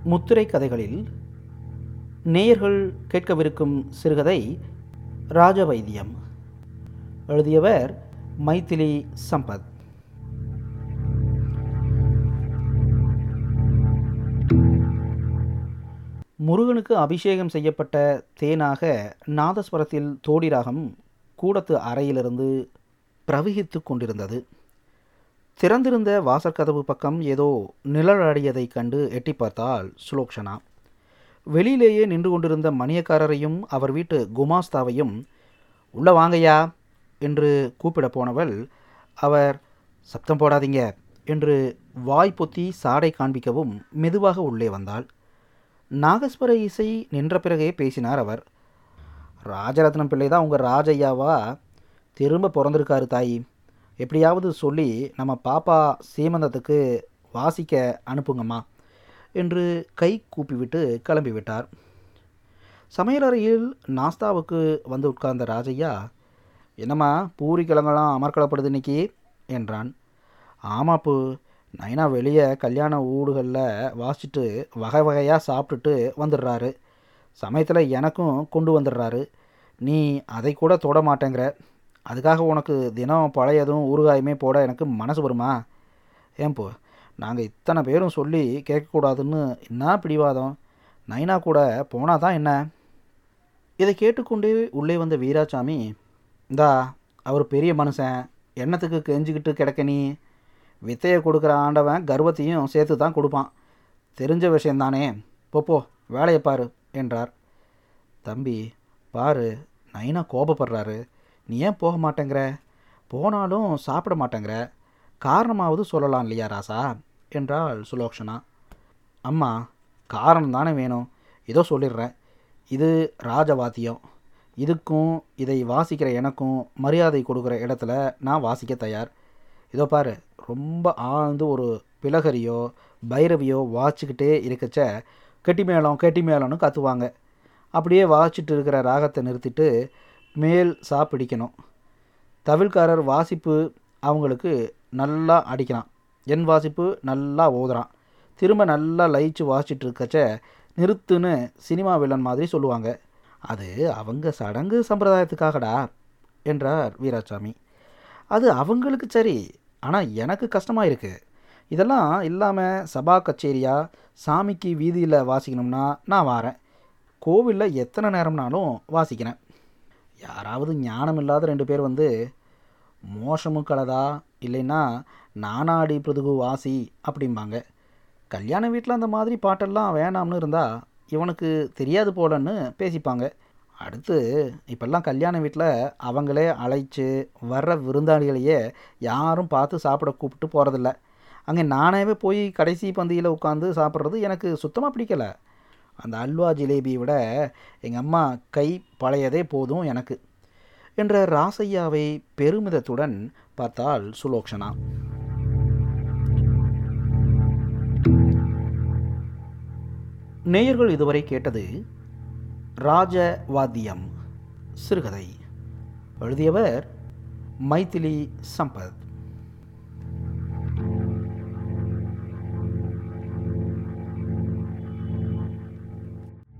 முத்திரை கதைகளில் நேயர்கள் கேட்கவிருக்கும் சிறுகதை ராஜவைத்தியம் எழுதியவர் மைதிலி சம்பத் முருகனுக்கு அபிஷேகம் செய்யப்பட்ட தேனாக நாதஸ்வரத்தில் தோடிராகம் கூடத்து அறையிலிருந்து பிரவகித்து கொண்டிருந்தது திறந்திருந்த வாசற்கதவு பக்கம் ஏதோ நிழலடியதைக் கண்டு எட்டி பார்த்தாள் சுலோக்ஷனா வெளியிலேயே நின்று கொண்டிருந்த மணியக்காரரையும் அவர் வீட்டு குமாஸ்தாவையும் உள்ள வாங்கய்யா என்று கூப்பிட போனவள் அவர் சப்தம் போடாதீங்க என்று வாய் பொத்தி சாடை காண்பிக்கவும் மெதுவாக உள்ளே வந்தாள் நாகஸ்வர இசை நின்ற பிறகே பேசினார் அவர் ராஜரத்னம் பிள்ளை தான் உங்கள் ராஜையாவா திரும்ப பிறந்திருக்காரு தாயி எப்படியாவது சொல்லி நம்ம பாப்பா சீமந்தத்துக்கு வாசிக்க அனுப்புங்கம்மா என்று கை கூப்பிவிட்டு கிளம்பி விட்டார் சமையலறையில் நாஸ்தாவுக்கு வந்து உட்கார்ந்த ராஜையா என்னம்மா பூரி கிழங்கெல்லாம் அமர்க்கலப்படுது இன்னைக்கு என்றான் ஆமாப்பு நைனா வெளியே கல்யாண ஊடுகளில் வாசிச்சுட்டு வகை வகையாக சாப்பிட்டுட்டு வந்துடுறாரு சமயத்தில் எனக்கும் கொண்டு வந்துடுறாரு நீ அதை கூட தொட மாட்டேங்கிற அதுக்காக உனக்கு தினம் பழையதும் ஊறுகாயுமே போட எனக்கு மனசு வருமா ஏன்போ நாங்கள் இத்தனை பேரும் சொல்லி கேட்கக்கூடாதுன்னு என்ன பிடிவாதம் நைனா கூட போனால் தான் என்ன இதை கேட்டுக்கொண்டே உள்ளே வந்த வீராசாமி இந்தா அவர் பெரிய மனுஷன் எண்ணத்துக்கு கெஞ்சிக்கிட்டு கிடக்க நீ வித்தையை கொடுக்குற ஆண்டவன் கர்வத்தையும் சேர்த்து தான் கொடுப்பான் தெரிஞ்ச விஷயந்தானே போ போ வேலையை பாரு என்றார் தம்பி பாரு நைனா கோபப்படுறாரு நீ ஏன் போக மாட்டேங்கிற போனாலும் சாப்பிட மாட்டேங்கிற காரணமாவது சொல்லலாம் இல்லையா ராசா என்றாள் சுலோக்ஷனா அம்மா காரணம் தானே வேணும் இதோ சொல்லிடுறேன் இது ராஜவாத்தியம் இதுக்கும் இதை வாசிக்கிற எனக்கும் மரியாதை கொடுக்குற இடத்துல நான் வாசிக்க தயார் இதோ பாரு ரொம்ப ஆழ்ந்து ஒரு பிளகரியோ பைரவியோ வாச்சிக்கிட்டே இருக்கச்ச கெட்டி மேளம் கெட்டி மேளம்னு கத்துவாங்க அப்படியே வாசிச்சுட்டு இருக்கிற ராகத்தை நிறுத்திட்டு மேல் சா பிடிக்கணும் தவிழ்காரர் வாசிப்பு அவங்களுக்கு நல்லா அடிக்கிறான் என் வாசிப்பு நல்லா ஓதுறான் திரும்ப நல்லா லயிச்சு வாசிச்சுட்டு இருக்கச்ச நிறுத்துன்னு சினிமா வில்லன் மாதிரி சொல்லுவாங்க அது அவங்க சடங்கு சம்பிரதாயத்துக்காகடா என்றார் வீராசாமி அது அவங்களுக்கு சரி ஆனால் எனக்கு கஷ்டமாக இருக்குது இதெல்லாம் இல்லாமல் சபா கச்சேரியா சாமிக்கு வீதியில் வாசிக்கணும்னா நான் வாரேன் கோவிலில் எத்தனை நேரம்னாலும் வாசிக்கிறேன் யாராவது ஞானம் இல்லாத ரெண்டு பேர் வந்து மோசமும் கலதா இல்லைன்னா நானாடி பிருதுகு வாசி அப்படிம்பாங்க கல்யாண வீட்டில் அந்த மாதிரி பாட்டெல்லாம் வேணாம்னு இருந்தால் இவனுக்கு தெரியாது போலன்னு பேசிப்பாங்க அடுத்து இப்போல்லாம் கல்யாண வீட்டில் அவங்களே அழைச்சி வர்ற விருந்தாளிகளையே யாரும் பார்த்து சாப்பிட கூப்பிட்டு போகிறதில்ல அங்கே நானாவே போய் கடைசி பந்தியில் உட்காந்து சாப்பிட்றது எனக்கு சுத்தமாக பிடிக்கலை அந்த அல்வா ஜிலேபியை விட எங்கள் அம்மா கை பழையதே போதும் எனக்கு என்ற ராசையாவை பெருமிதத்துடன் பார்த்தாள் சுலோக்ஷனா நேயர்கள் இதுவரை கேட்டது ராஜவாத்தியம் சிறுகதை எழுதியவர் மைதிலி சம்பத்